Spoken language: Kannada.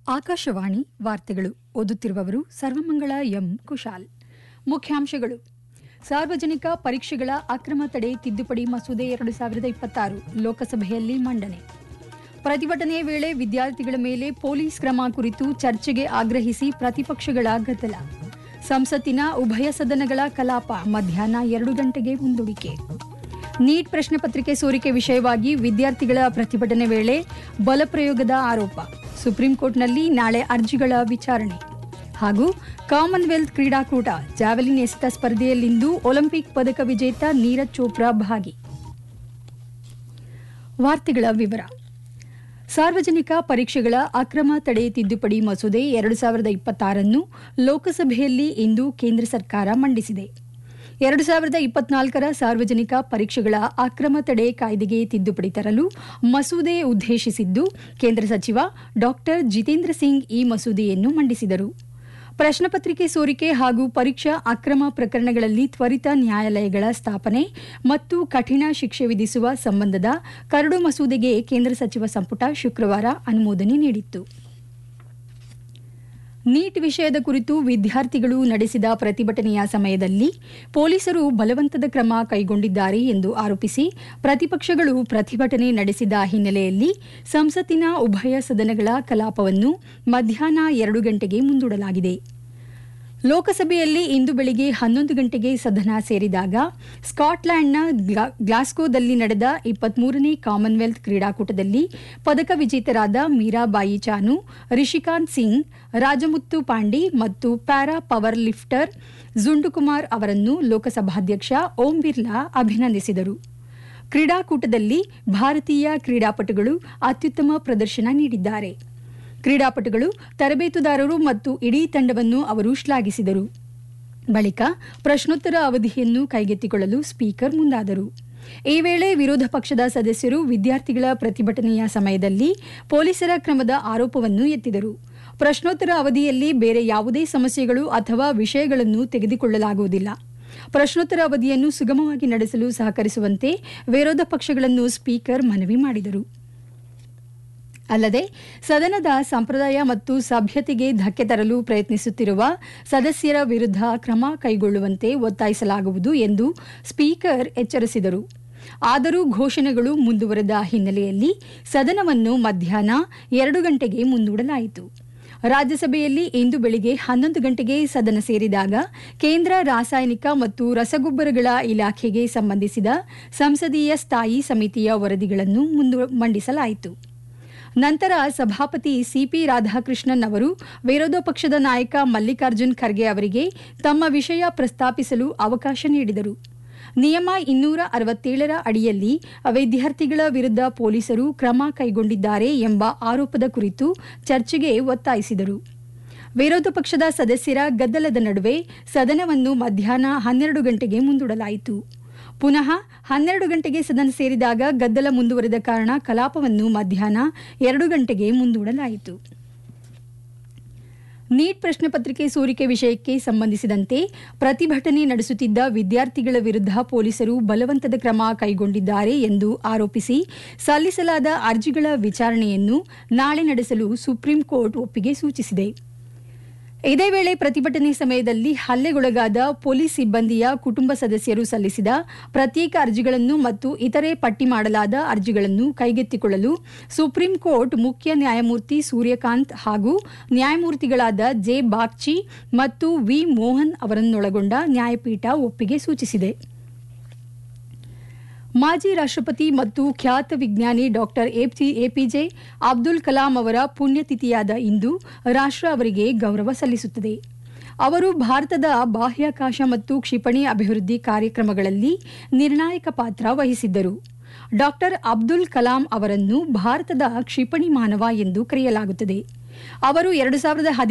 ಆಕಾಶವಾಣಿ ವಾರ್ತೆಗಳು ಓದುತ್ತಿರುವವರು ಸರ್ವಮಂಗಳ ಎಂ ಕುಶಾಲ್ ಮುಖ್ಯಾಂಶಗಳು ಸಾರ್ವಜನಿಕ ಪರೀಕ್ಷೆಗಳ ಅಕ್ರಮ ತಡೆ ತಿದ್ದುಪಡಿ ಮಸೂದೆ ಎರಡು ಸಾವಿರದ ಇಪ್ಪತ್ತಾರು ಲೋಕಸಭೆಯಲ್ಲಿ ಮಂಡನೆ ಪ್ರತಿಭಟನೆ ವೇಳೆ ವಿದ್ಯಾರ್ಥಿಗಳ ಮೇಲೆ ಪೊಲೀಸ್ ಕ್ರಮ ಕುರಿತು ಚರ್ಚೆಗೆ ಆಗ್ರಹಿಸಿ ಪ್ರತಿಪಕ್ಷಗಳ ಗದ್ದಲ ಸಂಸತ್ತಿನ ಉಭಯ ಸದನಗಳ ಕಲಾಪ ಮಧ್ಯಾಹ್ನ ಎರಡು ಗಂಟೆಗೆ ಮುಂದೂಡಿಕೆ ನೀಟ್ ಪ್ರಶ್ನೆ ಪತ್ರಿಕೆ ಸೋರಿಕೆ ವಿಷಯವಾಗಿ ವಿದ್ಯಾರ್ಥಿಗಳ ಪ್ರತಿಭಟನೆ ವೇಳೆ ಬಲಪ್ರಯೋಗದ ಆರೋಪ ಸುಪ್ರೀಂ ಕೋರ್ಟ್ನಲ್ಲಿ ನಾಳೆ ಅರ್ಜಿಗಳ ವಿಚಾರಣೆ ಹಾಗೂ ಕಾಮನ್ವೆಲ್ತ್ ಕ್ರೀಡಾಕೂಟ ಜಾವೆಲಿನ್ ಎಸೆತ ಸ್ಪರ್ಧೆಯಲ್ಲಿಂದು ಒಲಿಂಪಿಕ್ ಪದಕ ವಿಜೇತ ನೀರಜ್ ಚೋಪ್ರಾ ಭಾಗಿ ವಾರ್ತೆಗಳ ವಿವರ ಸಾರ್ವಜನಿಕ ಪರೀಕ್ಷೆಗಳ ಅಕ್ರಮ ತಡೆ ತಿದ್ದುಪಡಿ ಮಸೂದೆ ಎರಡು ಸಾವಿರದ ಇಪ್ಪತ್ತಾರನ್ನು ಲೋಕಸಭೆಯಲ್ಲಿ ಇಂದು ಕೇಂದ್ರ ಸರ್ಕಾರ ಮಂಡಿಸಿದೆ ಎರಡು ಸಾವಿರದ ಇಪ್ಪತ್ನಾಲ್ಕರ ಸಾರ್ವಜನಿಕ ಪರೀಕ್ಷೆಗಳ ಅಕ್ರಮ ತಡೆ ಕಾಯ್ದೆಗೆ ತಿದ್ದುಪಡಿ ತರಲು ಮಸೂದೆ ಉದ್ದೇಶಿಸಿದ್ದು ಕೇಂದ್ರ ಸಚಿವ ಡಾಕ್ಟರ್ ಜಿತೇಂದ್ರ ಸಿಂಗ್ ಈ ಮಸೂದೆಯನ್ನು ಮಂಡಿಸಿದರು ಪ್ರಶ್ನಪತ್ರಿಕೆ ಸೋರಿಕೆ ಹಾಗೂ ಪರೀಕ್ಷಾ ಅಕ್ರಮ ಪ್ರಕರಣಗಳಲ್ಲಿ ತ್ವರಿತ ನ್ಯಾಯಾಲಯಗಳ ಸ್ಥಾಪನೆ ಮತ್ತು ಕಠಿಣ ಶಿಕ್ಷೆ ವಿಧಿಸುವ ಸಂಬಂಧದ ಕರಡು ಮಸೂದೆಗೆ ಕೇಂದ್ರ ಸಚಿವ ಸಂಪುಟ ಶುಕ್ರವಾರ ಅನುಮೋದನೆ ನೀಡಿತ್ತು ನೀಟ್ ವಿಷಯದ ಕುರಿತು ವಿದ್ಯಾರ್ಥಿಗಳು ನಡೆಸಿದ ಪ್ರತಿಭಟನೆಯ ಸಮಯದಲ್ಲಿ ಪೊಲೀಸರು ಬಲವಂತದ ಕ್ರಮ ಕೈಗೊಂಡಿದ್ದಾರೆ ಎಂದು ಆರೋಪಿಸಿ ಪ್ರತಿಪಕ್ಷಗಳು ಪ್ರತಿಭಟನೆ ನಡೆಸಿದ ಹಿನ್ನೆಲೆಯಲ್ಲಿ ಸಂಸತ್ತಿನ ಉಭಯ ಸದನಗಳ ಕಲಾಪವನ್ನು ಮಧ್ಯಾಹ್ನ ಎರಡು ಗಂಟೆಗೆ ಮುಂದೂಡಲಾಗಿದೆ ಲೋಕಸಭೆಯಲ್ಲಿ ಇಂದು ಬೆಳಿಗ್ಗೆ ಹನ್ನೊಂದು ಗಂಟೆಗೆ ಸದನ ಸೇರಿದಾಗ ಸ್ಕಾಟ್ಲ್ಯಾಂಡ್ನ ಗ್ಲಾ- ಗ್ಲಾಸ್ಗೋದಲ್ಲಿ ನಡೆದ ಇಪ್ಪತ್ಮೂರನೇ ಕಾಮನ್ವೆಲ್ತ್ ಕ್ರೀಡಾಕೂಟದಲ್ಲಿ ಪದಕ ವಿಜೇತರಾದ ಮೀರಾಬಾಯಿ ಚಾನು ರಿಷಿಕಾಂತ್ ಸಿಂಗ್ ರಾಜಮುತ್ತು ಪಾಂಡಿ ಮತ್ತು ಪ್ಯಾರಾ ಪವರ್ ಲಿಫ್ಟರ್ ಜುಂಡುಕುಮಾರ್ ಅವರನ್ನು ಲೋಕಸಭಾಧ್ಯಕ್ಷ ಓಂ ಬಿರ್ಲಾ ಅಭಿನಂದಿಸಿದರು ಕ್ರೀಡಾಕೂಟದಲ್ಲಿ ಭಾರತೀಯ ಕ್ರೀಡಾಪಟುಗಳು ಅತ್ಯುತ್ತಮ ಪ್ರದರ್ಶನ ನೀಡಿದ್ದಾರೆ ಕ್ರೀಡಾಪಟುಗಳು ತರಬೇತುದಾರರು ಮತ್ತು ಇಡೀ ತಂಡವನ್ನು ಅವರು ಶ್ಲಾಘಿಸಿದರು ಬಳಿಕ ಪ್ರಶ್ನೋತ್ತರ ಅವಧಿಯನ್ನು ಕೈಗೆತ್ತಿಕೊಳ್ಳಲು ಸ್ಪೀಕರ್ ಮುಂದಾದರು ಈ ವೇಳೆ ವಿರೋಧ ಪಕ್ಷದ ಸದಸ್ಯರು ವಿದ್ಯಾರ್ಥಿಗಳ ಪ್ರತಿಭಟನೆಯ ಸಮಯದಲ್ಲಿ ಪೊಲೀಸರ ಕ್ರಮದ ಆರೋಪವನ್ನು ಎತ್ತಿದರು ಪ್ರಶ್ನೋತ್ತರ ಅವಧಿಯಲ್ಲಿ ಬೇರೆ ಯಾವುದೇ ಸಮಸ್ಯೆಗಳು ಅಥವಾ ವಿಷಯಗಳನ್ನು ತೆಗೆದುಕೊಳ್ಳಲಾಗುವುದಿಲ್ಲ ಪ್ರಶ್ನೋತ್ತರ ಅವಧಿಯನ್ನು ಸುಗಮವಾಗಿ ನಡೆಸಲು ಸಹಕರಿಸುವಂತೆ ವಿರೋಧ ಪಕ್ಷಗಳನ್ನು ಸ್ಪೀಕರ್ ಮನವಿ ಮಾಡಿದರು ಅಲ್ಲದೆ ಸದನದ ಸಂಪ್ರದಾಯ ಮತ್ತು ಸಭ್ಯತೆಗೆ ಧಕ್ಕೆ ತರಲು ಪ್ರಯತ್ನಿಸುತ್ತಿರುವ ಸದಸ್ಯರ ವಿರುದ್ಧ ಕ್ರಮ ಕೈಗೊಳ್ಳುವಂತೆ ಒತ್ತಾಯಿಸಲಾಗುವುದು ಎಂದು ಸ್ಪೀಕರ್ ಎಚ್ಚರಿಸಿದರು ಆದರೂ ಘೋಷಣೆಗಳು ಮುಂದುವರೆದ ಹಿನ್ನೆಲೆಯಲ್ಲಿ ಸದನವನ್ನು ಮಧ್ಯಾಹ್ನ ಎರಡು ಗಂಟೆಗೆ ಮುಂದೂಡಲಾಯಿತು ರಾಜ್ಯಸಭೆಯಲ್ಲಿ ಇಂದು ಬೆಳಿಗ್ಗೆ ಹನ್ನೊಂದು ಗಂಟೆಗೆ ಸದನ ಸೇರಿದಾಗ ಕೇಂದ್ರ ರಾಸಾಯನಿಕ ಮತ್ತು ರಸಗೊಬ್ಬರಗಳ ಇಲಾಖೆಗೆ ಸಂಬಂಧಿಸಿದ ಸಂಸದೀಯ ಸ್ಥಾಯಿ ಸಮಿತಿಯ ವರದಿಗಳನ್ನು ಮುಂದು ಮಂಡಿಸಲಾಯಿತು ನಂತರ ಸಭಾಪತಿ ಸಿಪಿ ರಾಧಾಕೃಷ್ಣನ್ ಅವರು ವಿರೋಧ ಪಕ್ಷದ ನಾಯಕ ಮಲ್ಲಿಕಾರ್ಜುನ್ ಖರ್ಗೆ ಅವರಿಗೆ ತಮ್ಮ ವಿಷಯ ಪ್ರಸ್ತಾಪಿಸಲು ಅವಕಾಶ ನೀಡಿದರು ನಿಯಮ ಇನ್ನೂರ ಅರವತ್ತೇಳರ ಅಡಿಯಲ್ಲಿ ವಿದ್ಯಾರ್ಥಿಗಳ ವಿರುದ್ಧ ಪೊಲೀಸರು ಕ್ರಮ ಕೈಗೊಂಡಿದ್ದಾರೆ ಎಂಬ ಆರೋಪದ ಕುರಿತು ಚರ್ಚೆಗೆ ಒತ್ತಾಯಿಸಿದರು ವಿರೋಧ ಪಕ್ಷದ ಸದಸ್ಯರ ಗದ್ದಲದ ನಡುವೆ ಸದನವನ್ನು ಮಧ್ಯಾಹ್ನ ಹನ್ನೆರಡು ಗಂಟೆಗೆ ಮುಂದೂಡಲಾಯಿತು ಪುನಃ ಹನ್ನೆರಡು ಗಂಟೆಗೆ ಸದನ ಸೇರಿದಾಗ ಗದ್ದಲ ಮುಂದುವರೆದ ಕಾರಣ ಕಲಾಪವನ್ನು ಮಧ್ಯಾಹ್ನ ಎರಡು ಗಂಟೆಗೆ ಮುಂದೂಡಲಾಯಿತು ನೀಟ್ ಪ್ರಶ್ನೆ ಪತ್ರಿಕೆ ಸೋರಿಕೆ ವಿಷಯಕ್ಕೆ ಸಂಬಂಧಿಸಿದಂತೆ ಪ್ರತಿಭಟನೆ ನಡೆಸುತ್ತಿದ್ದ ವಿದ್ಯಾರ್ಥಿಗಳ ವಿರುದ್ಧ ಪೊಲೀಸರು ಬಲವಂತದ ಕ್ರಮ ಕೈಗೊಂಡಿದ್ದಾರೆ ಎಂದು ಆರೋಪಿಸಿ ಸಲ್ಲಿಸಲಾದ ಅರ್ಜಿಗಳ ವಿಚಾರಣೆಯನ್ನು ನಾಳೆ ನಡೆಸಲು ಸುಪ್ರೀಂ ಕೋರ್ಟ್ ಒಪ್ಪಿಗೆ ಸೂಚಿಸಿದೆ ಇದೇ ವೇಳೆ ಪ್ರತಿಭಟನೆ ಸಮಯದಲ್ಲಿ ಹಲ್ಲೆಗೊಳಗಾದ ಪೊಲೀಸ್ ಸಿಬ್ಬಂದಿಯ ಕುಟುಂಬ ಸದಸ್ಯರು ಸಲ್ಲಿಸಿದ ಪ್ರತ್ಯೇಕ ಅರ್ಜಿಗಳನ್ನು ಮತ್ತು ಇತರೆ ಪಟ್ಟಿ ಮಾಡಲಾದ ಅರ್ಜಿಗಳನ್ನು ಕೈಗೆತ್ತಿಕೊಳ್ಳಲು ಸುಪ್ರೀಂ ಕೋರ್ಟ್ ಮುಖ್ಯ ನ್ಯಾಯಮೂರ್ತಿ ಸೂರ್ಯಕಾಂತ್ ಹಾಗೂ ನ್ಯಾಯಮೂರ್ತಿಗಳಾದ ಜೆ ಬಾಗ್ಚಿ ಮತ್ತು ವಿ ಮೋಹನ್ ಅವರನ್ನೊಳಗೊಂಡ ನ್ಯಾಯಪೀಠ ಒಪ್ಪಿಗೆ ಸೂಚಿಸಿದೆ ಮಾಜಿ ರಾಷ್ಟ್ರಪತಿ ಮತ್ತು ಖ್ಯಾತ ವಿಜ್ಞಾನಿ ಡಾಕ್ಟರ್ ಎಪಿಜೆ ಅಬ್ದುಲ್ ಕಲಾಂ ಅವರ ಪುಣ್ಯತಿಥಿಯಾದ ಇಂದು ರಾಷ್ಟ್ರ ಅವರಿಗೆ ಗೌರವ ಸಲ್ಲಿಸುತ್ತದೆ ಅವರು ಭಾರತದ ಬಾಹ್ಯಾಕಾಶ ಮತ್ತು ಕ್ಷಿಪಣಿ ಅಭಿವೃದ್ಧಿ ಕಾರ್ಯಕ್ರಮಗಳಲ್ಲಿ ನಿರ್ಣಾಯಕ ಪಾತ್ರ ವಹಿಸಿದ್ದರು ಡಾಕ್ಟರ್ ಅಬ್ದುಲ್ ಕಲಾಂ ಅವರನ್ನು ಭಾರತದ ಕ್ಷಿಪಣಿ ಮಾನವ ಎಂದು ಕರೆಯಲಾಗುತ್ತದೆ ಅವರು ಎರಡು ಸಾವಿರದ